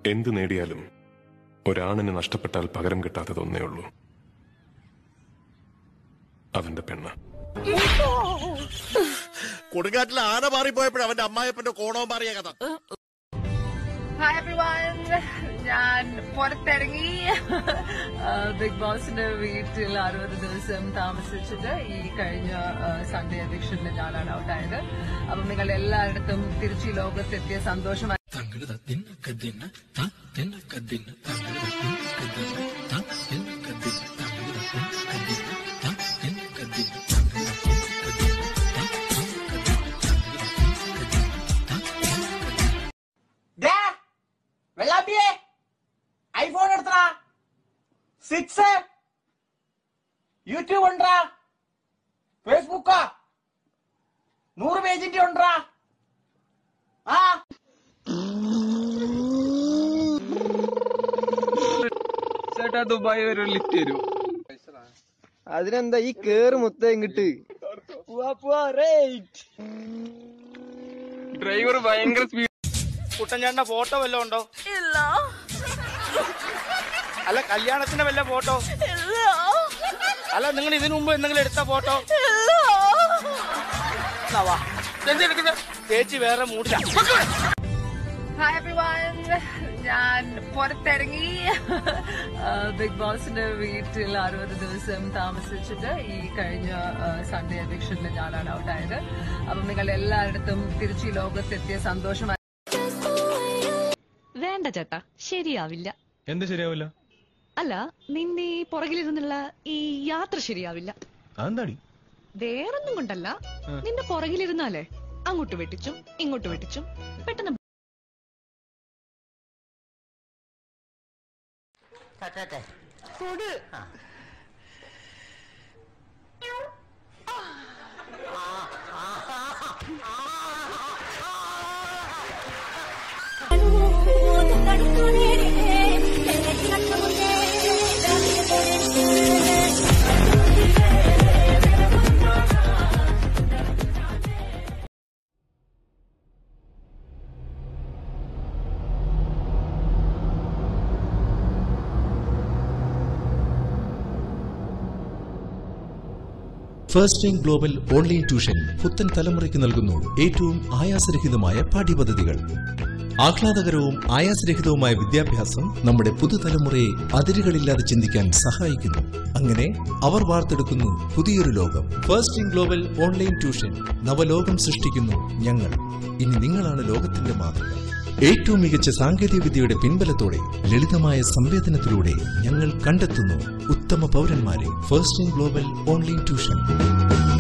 എന്ത് നേടിയാലും ഒരാണിന് നഷ്ടപ്പെട്ടാൽ പകരം കിട്ടാത്തത് ഒന്നേ ഉള്ളൂ അവന്റെ പെണ്ണ് കൊടുങ്കാറ്റിൽ ആന മാറിപ്പോയപ്പോഴും അവന്റെ അമ്മായപ്പന്റെ കോണവും മാറിയ കഥ ഹായ് എവ്രിവൺ ഞാൻ പുറത്തിറങ്ങി ബിഗ് ബോസിന്റെ വീട്ടിൽ അറുപത് ദിവസം താമസിച്ചിട്ട് ഈ കഴിഞ്ഞ സൺഡേ അധ്യക്ഷനിൽ ഞാനാണ് ഔട്ടായത് അപ്പം നിങ്ങൾ എല്ലായിടത്തും തിരിച്ചു ഈ ലോകത്തെത്തിയ സന്തോഷമായി തങ്ങളുടെ തിന്നക്കതിന് താ തിന്നക്കതിന് തങ്ങളുടെ തിന്നക്കതിന് താ തിന്നക്കതിന് തങ്ങളുടെ തിന്നക്കതിന് താ തിന്നക്കതിന് തങ്ങളുടെ തിന്നക്കതിന് താ ദേ, വെള്ളാപ്പിയെ ഐഫോൺ എടുത്തടാ സിക്സ് യൂട്യൂബ് ഉണ്ടാ ഫേസ്ബുക്കാ നൂറ് പേജിന്റെ ഉണ്ടാ ആ ചേട്ടാ ദുബായ് വരെ ഒരു ലിഫ്റ്റ് തരൂ അതിനെന്താ ഈ കേറ് മൊത്തം ഇങ്ങട്ട് ഡ്രൈവർ ഭയങ്കര സ്പീഡ് കുട്ടൻചാണ്ട ഫോട്ടോ വല്ലതും ഉണ്ടോ ഇല്ല അല്ല കല്യാണത്തിന്റെ വല്ല ഫോട്ടോ അല്ല നിങ്ങൾ ഇതിനു മുമ്പ് എന്തെങ്കിലും എടുത്ത ഫോട്ടോ എന്നാ വാ. ഇതെന്താ എടുക്കുന്നെ? ചേച്ചി വേറെ മൂടില്ല ഹായ് എവ്രിവൺ ഞാൻ പുറത്തിറങ്ങി ബിഗ് ബോസിന്റെ വീട്ടിൽ അറുപത് ദിവസം താമസിച്ചിട്ട് ഈ കഴിഞ്ഞ സൺഡേ അധ്യക്ഷനിൽ ഞാനാണ് ഔട്ടായത് അപ്പം നിങ്ങൾ എല്ലായിടത്തും തിരിച്ചു ഈ ലോകത്തെത്തിയ സന്തോഷമായി വേണ്ട ചേട്ടാ ശരിയാവില്ല എന്ത് ശരിയാവില്ല അല്ല നിന്റെ ഈ പുറകിലിരുന്നുള്ള ഈ യാത്ര ശരിയാവില്ല അതെന്താടി വേറൊന്നും കൊണ്ടല്ല നിന്റെ പുറകിലിരുന്നാലേ അങ്ങോട്ട് വെട്ടിച്ചും ഇങ്ങോട്ട് വെട്ടിച്ചും പെട്ടെന്ന് തൊട്. First time global online tuition പുത്തൻ തലമുറയ്ക്ക് നൽകുന്നു ഏറ്റവും ആയാസരഹിതമായ പാഠ്യപദ്ധതികൾ ആഹ്ലാദകരവും ആയാസരഹിതവുമായ വിദ്യാഭ്യാസം നമ്മുടെ പുതുതലമുറയെ അതിരുകളില്ലാതെ ചിന്തിക്കാൻ സഹായിക്കുന്നു അങ്ങനെ അവർ വാർത്തെടുക്കുന്നു പുതിയൊരു ലോകം first in global online tuition നവലോകം സൃഷ്ടിക്കുന്നു ഞങ്ങൾ ഇനി നിങ്ങളാണ് ലോകത്തിന്റെ മാതൃക ഏറ്റവും മികച്ച സാങ്കേതിക വിദ്യയുടെ പിൻബലത്തോടെ ലളിതമായ സംവേദനത്തിലൂടെ ഞങ്ങൾ കണ്ടെത്തുന്നു ഉത്തമ പൗരന്മാരെ first in global online tuition